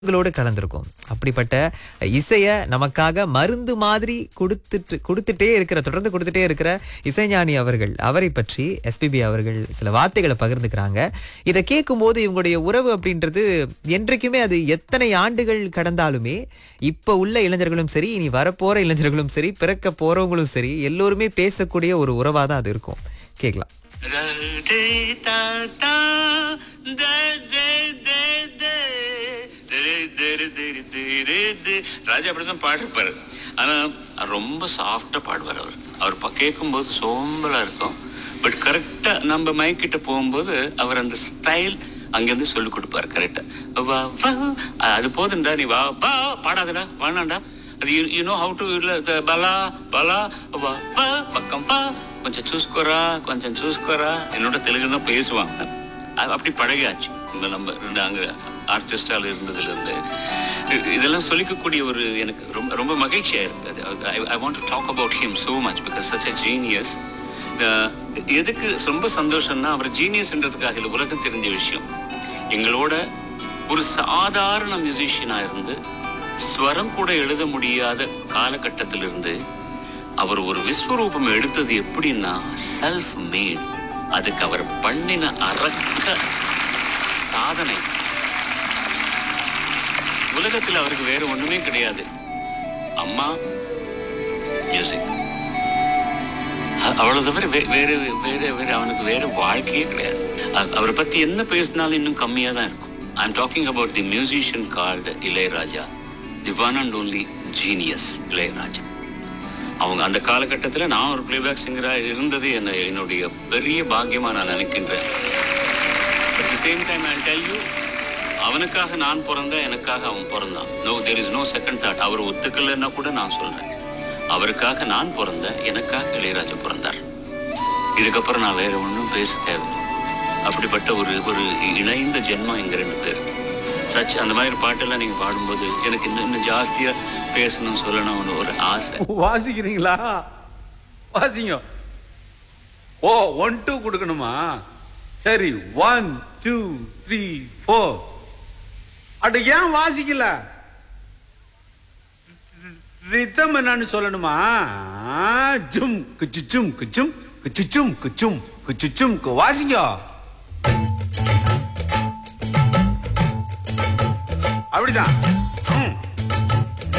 உங்களோடு கலந்திருக்கும் அப்படிப்பட்ட இசைய நமக்காக மருந்து மாதிரி கொடுத்துட்டு கொடுத்துட்டே இருக்கிற தொடர்ந்து கொடுத்துட்டே இருக்கிற இசைஞானி அவர்கள் அவரை பற்றி எஸ்பிபி அவர்கள் சில வார்த்தைகளை பகிர்ந்துக்கிறாங்க இதை கேட்கும்போது இவங்களுடைய உறவு அப்படின்றது என்றைக்குமே அது எத்தனை ஆண்டுகள் கடந்தாலுமே இப்ப உள்ள இளைஞர்களும் சரி இனி வரப்போற இளைஞர்களும் சரி பிறக்க போறவங்களும் சரி எல்லோருமே பேசக்கூடிய ஒரு உறவா தான் அது இருக்கும் கேட்கலாம் ராஜா அப்படிதான் பாடிருப்பாரு ஆனா ரொம்ப சாஃப்டா பாடுவார் அவர் அவர் ப- கேட்கும்போது சோம்பலா இருக்கும் பட் கரெக்டா நம்ம மைக் கிட்ட போகும்போது அவர் அந்த ஸ்டைல் அங்கிருந்து சொல்லி கொடுப்பாரு கரெக்டா வா வா அது போதும்டா நீ வா வா பாடாதடா வேணாண்டா அது யூ நோ ஹவு டு பலா பலா வா வா பக்கம் வா கொஞ்சம் చూసుకోరా கொஞ்சம் చూసుకోరా என்னோட தெலுங்கு தான் பேசுவாங்க அது அப்படி பழகியாச்சு இந்த நம்ம நாங்கள் ஆர்டிஸ்டால் இருந்ததுல இருந்து இ- இதெல்லாம் சொல்லிக்கக்கூடிய ஒரு எனக்கு ரொம்ப ரொம்ப மகிழ்ச்சியா இருக்கு I want to talk about him so much because such a genius எதுக்கு ரொம்ப சந்தோஷம்னா அவர் ஜீனியஸ்ன்றதுக்காக இல்லை உலகம் தெரிஞ்ச விஷயம் எங்களோட ஒரு சாதாரண மியூசிஷியனா இருந்து ஸ்வரம் கூட எழுத முடியாத காலகட்டத்திலிருந்து அவர் ஒரு விஸ்வரூபம் எடுத்தது எப்படின்னா செல்ஃப் மேட் அதுக்கு அவர் பண்ணின அரக்க சாதனை உலகத்தில் அவருக்கு வேற ஒண்ணுமே கிடையாது அம்மா மியூசிக் அவ்வளவு தவிர வே- வேற வேற வேற அவனுக்கு வேற வாழ்க்கையே கிடையாது அ- அவரை பத்தி என்ன பேசினாலும் இன்னும் கம்மியா தான் இருக்கும் I am talking about the musician called Ilaiyaraaja the one and only genius Ilaiyaraaja அவங்க அந்த காலகட்டத்தில் நான் ஒரு பிளேபேக் சிங்கராக இருந்தது என்ன என்னுடைய பெரிய பாக்கியமா நான் நினைக்கின்றேன் at the same time I tell you அவனுக்காக நான் பிறந்தேன் எனக்காக அவன் பிறந்தான் no there is no second thought அவர் ஒத்துக்கலைன்னா கூட நான் சொல்றேன் அவருக்காக நான் பிறந்தேன் எனக்காக இளையராஜா பிறந்தார் இதுக்கப்புறம் நான் வேற ஒன்றும் பேச தேவை அப்படிப்பட்ட ஒரு ஒரு இணைந்த ஜென்மம் எங்க ரெண்டு பேர் சச் அந்த மாதிரி பாட்டெல்லாம் நீங்க பாடும்போது எனக்கு இன்னும் இன்னும் ஜாஸ்தியா பேசணும் சொல்லணும்னு ஒரு ஆசை வாசிக்கிறீங்களா வாசிங்க ஓ ஒன் டூ கொடுக்கணுமா சரி ஒன் டூ த்ரீ ஃபோர் அட ஏன் வாசிக்கல ரித்தம் என்னன்னு சொல்லணுமா ஆ, ஜும் குச்சுச்சும் குச்சும் குச்சுச்சும் குச்சும் குச்சுச்சும் கு- வாசிங்க அப்படிதான்